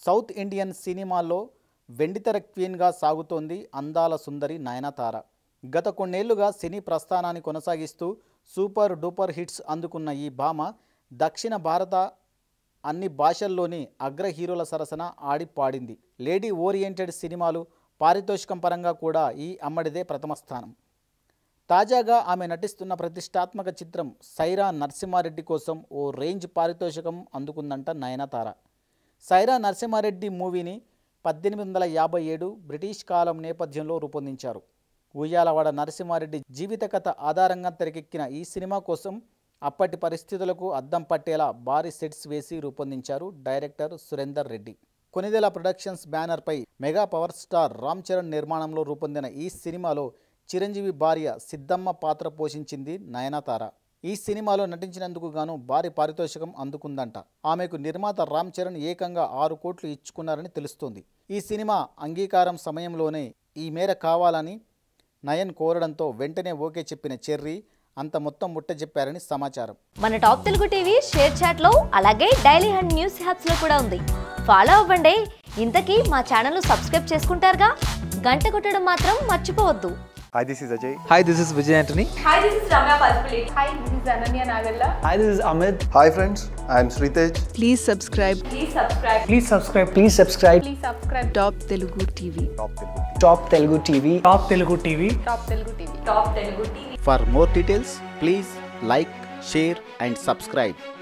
South Indian సినిమాల్లో వెండితెర క్వీన్గా సాగుతోంది అందాల సుందరి నయనతార గత కొన్నేళ్లుగా సినీ ప్రస్థానాన్ని కొనసాగిస్తూ సూపర్ డూపర్ హిట్స్ అందుకున్న ఈ భామ దక్షిణ భారత అన్ని భాషల్లోని అగ్ర హీరోల సరసన ఆడి పాడింది లేడీ ఓరియంటెడ్ సినిమాలు పారితోషికం పరంగా కూడా ఈ అమ్మడిదే ప్రథమ స్థానం తాజాగా ఆమె నటిస్తున్న ప్రతిష్టాత్మక చిత్రం సైరా నరసింహారెడ్డి కోసం ఓ రేంజ్ పారితోషికం అందుకుందంట నయనతార సైరా నరసింహారెడ్డి మూవీని పద్దెనిమిది వందల యాభై ఏడు బ్రిటిష్ కాలం నేపథ్యంలో రూపొందించారు ఉయ్యాలవాడ నరసింహారెడ్డి జీవిత కథ ఆధారంగా తెరకెక్కిన ఈ సినిమా కోసం అప్పటి పరిస్థితులకు అద్దం పట్టేలా భారీ సెట్స్ వేసి రూపొందించారు డైరెక్టర్ సురేందర్ రెడ్డి కొనిదెల ప్రొడక్షన్స్ బ్యానర్పై mega power star Ram Charan నిర్మాణంలో రూపొందిన ఈ సినిమాలో చిరంజీవి భార్య సిద్ధమ్మ పాత్ర పోషించింది నయనతార ఈ సినిమాలో నటించినందుకు గాను భారీ పారితోషికం అందుకుందంట ఆమెకు నిర్మాత రామ్ చరణ్ ఏకంగా ఆరు కోట్లు ఇచ్చుకున్నారని తెలుస్తోంది ఈ సినిమా అంగీకారం సమయంలోనే ఈ మేర కావాలని నయన్ కోరడంతో వెంటనే ఓకే చెప్పిన చెర్రీ అంత మొత్తం ముట్ట చెప్పారని సమాచారం మన top Telugu TV share chat లో అలాగే డైలీ హండ్ న్యూస్ హ్యాప్స్ లో కూడా ఉంది ఫాలో అవ్వండి ఇంతకీ మా ఛానల్ సబ్స్క్రైబ్ చేసుకుంటారుగా గంట కొట్టడం మాత్రం మర్చిపోవద్దు Hi, this is Ajay. Hi, this is Vijay Antony. Hi, this is Ramya Paspalate. Hi, this is Ananya Nagalla. Hi, this is Amit. Hi, friends. I am Sritej. Please subscribe Please subscribe. Please subscribe. Please subscribe. Please subscribe. Top Telugu TV. Top Telugu TV. Top Telugu TV. Top Telugu TV. Top Telugu TV. For more details please like share and subscribe